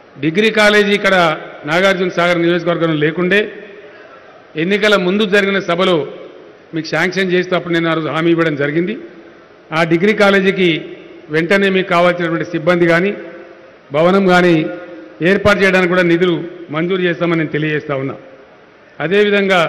degree college ఇక్కడ నాగార్జున సాగర్ నియోజకవర్గంలో లేకుండే ఎన్నికల ముందు జరిగిన సభలో మీకు శాంక్షన్ చేస్తూ అప్పుడు నేను ఆ రోజు హామీ ఇవ్వడం జరిగింది ఆ డిగ్రీ కాలేజీకి వెంటనే మీకు కావాల్సినటువంటి సిబ్బంది కానీ భవనం కానీ ఏర్పాటు చేయడానికి కూడా నిధులు మంజూరు చేస్తామని నేను తెలియజేస్తా ఉన్నా అదేవిధంగా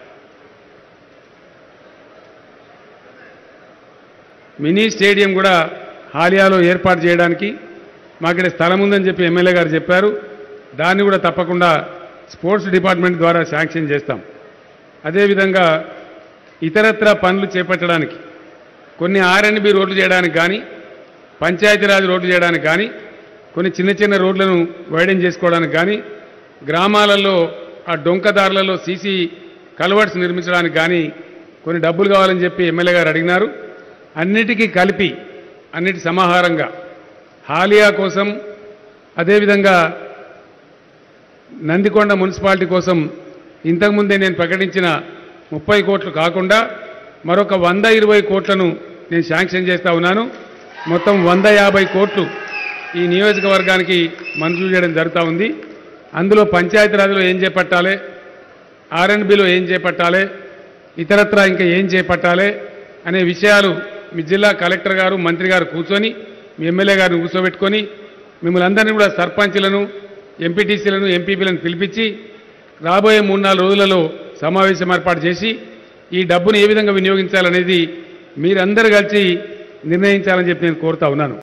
మినీ స్టేడియం కూడా హాలియాలో ఏర్పాటు చేయడానికి మాకిడ స్థలం ఉందని చెప్పి ఎమ్మెల్యే గారు చెప్పారు దాన్ని కూడా తప్పకుండా స్పోర్ట్స్ డిపార్ట్మెంట్ ద్వారా శాంక్షన్ చేస్తాం అదేవిధంగా ఇతరత్ర పనులు చేపట్టడానికి కొన్ని ఆర్ఎండ్బి రోడ్లు చేయడానికి కానీ పంచాయతీరాజ్ రోడ్లు చేయడానికి కానీ కొన్ని చిన్న చిన్న రోడ్లను వైడెన్ చేసుకోవడానికి కానీ గ్రామాలలో ఆ డొంకదారులలో సీసీ కల్వర్ట్స్ నిర్మించడానికి కానీ కొన్ని డబ్బులు కావాలని చెప్పి ఎమ్మెల్యే గారు అడిగినారు అన్నిటికీ కలిపి అన్నిటి సమాహారంగా హాలియా కోసం అదేవిధంగా నందికొండ మున్సిపాలిటీ కోసం ఇంతకుముందే నేను ప్రకటించిన ముప్పై కోట్లు కాకుండా మరొక వంద ఇరవై కోట్లను నేను శాంక్షన్ చేస్తా ఉన్నాను మొత్తం వంద యాభై కోట్లు ఈ నియోజకవర్గానికి మంజూరు చేయడం జరుగుతూ ఉంది అందులో పంచాయతీరాజ్లో ఏం చేపట్టాలి ఆర్ఎండ్బిలో ఏం చేపట్టాలి ఇతరత్రా ఇంకా ఏం చేపట్టాలి అనే విషయాలు మీ జిల్లా కలెక్టర్ గారు మంత్రి గారు కూర్చొని మీ ఎమ్మెల్యే గారిని కూర్చోబెట్టుకొని మిమ్మల్ని అందరినీ కూడా సర్పంచ్లను ఎంపీటీసీలను ఎంపీపీలను పిలిపించి రాబోయే మూడు నాలుగు రోజులలో సమావేశం ఏర్పాటు చేసి ఈ డబ్బును ఏ విధంగా వినియోగించాలనేది మీరందరూ కలిసి నిర్ణయించాలని చెప్పి నేను కోరుతా ఉన్నాను